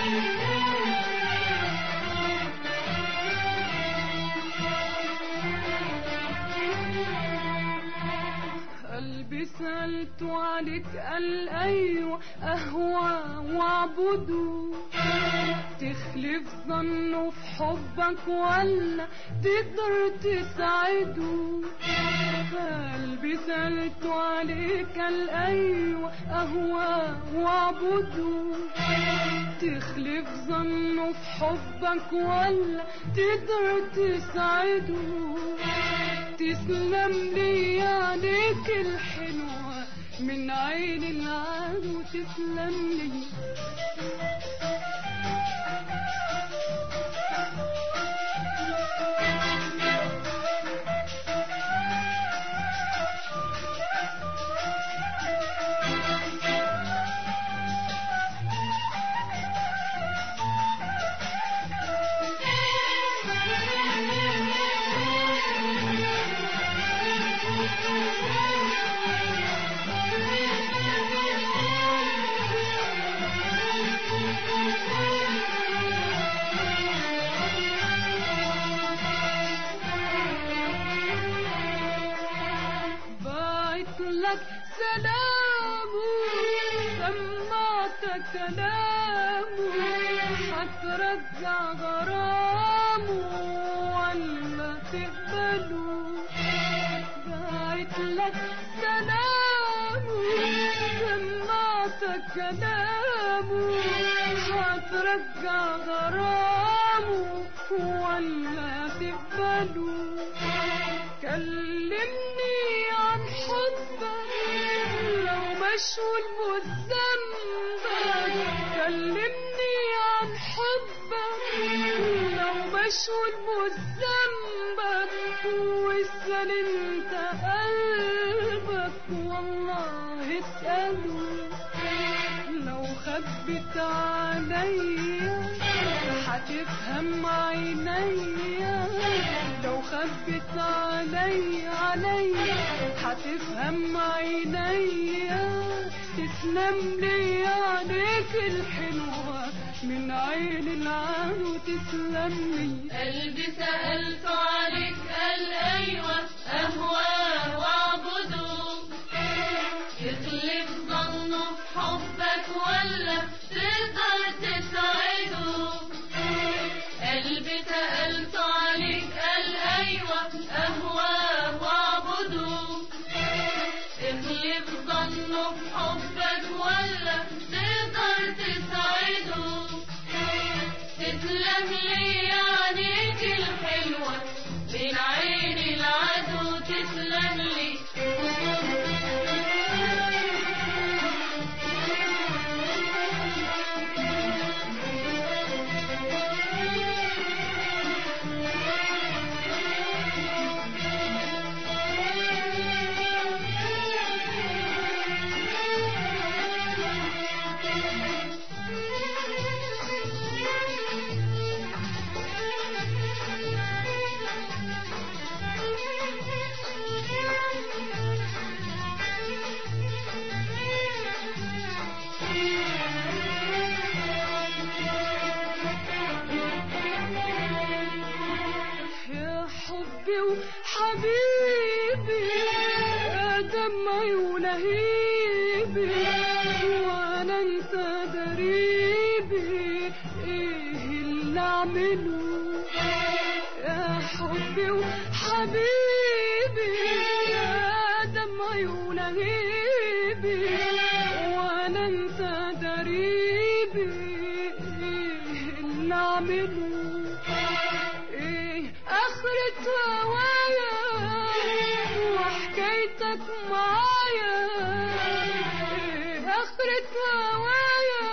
قلبي سألته عليك قال أيوة أهوى وأعبده تخلف ظنه في حبك ولا تقدر تساعده قلبي سألته عليك قال أيوة أهوى وأعبده تخلف ظنه في حبك ولا تقدر تساعده تسلم لي عليك الحلوة من عين العدو تسلم لي بعت لك سلامه سمعت كلامه هترجع غرامه ولا تقبله بعت لك سلامه سمعت كلامه هترجع غرامه ولا تقبله كلمني عن حبك لو مشغول بذنبك كلمني عن حبك لو مشغول بذنبك واسأل انت قلبك والله اسأله لو خبت عليا هتفهم عينيا لو خبت علي علي هتفهم عينيا تسلم لي عليك الحلوة من عين العين تسلم لي قلبي سألت عليك قال أيوة أهواه وأعبده يخلف ظنه في حبك ولا تقدر تساعده قلبي سألت عليك قال أيوة أهواه وأعبده اخلف ظنه في حبك ولا تقدر تساعده تسلم لي عليك الحلوة بين عين العدو تسلم لي يا حبي وحبيبي يا دمعي ولهيبي وانا انت دريبي ايه اللي اعمله يا حبي وحبيبي يا دمعي ولهيبي وانا انت دريبي ايه اللي اعمله ايه اخرة هوايا وحكايتك معايا ايه اخرة هوايا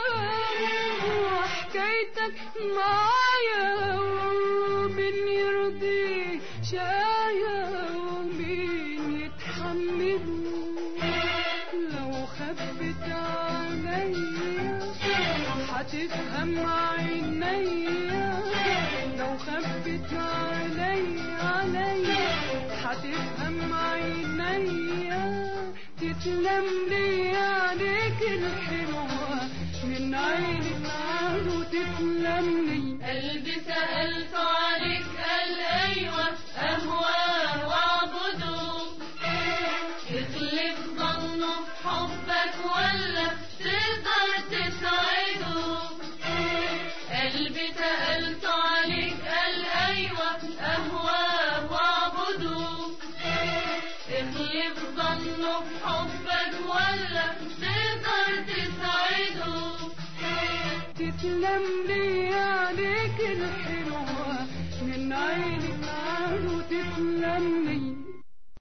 وحكايتك معايا ومين يرضي شايا ومين يتحمله لو خبت عليا هتفهم عينيا لو خبت علي علي هتفهم عينيا تسلم لي عليك الحلوة من عين العين وتسلم تسلم لي عليك الحلوة من عينك عاد تسلم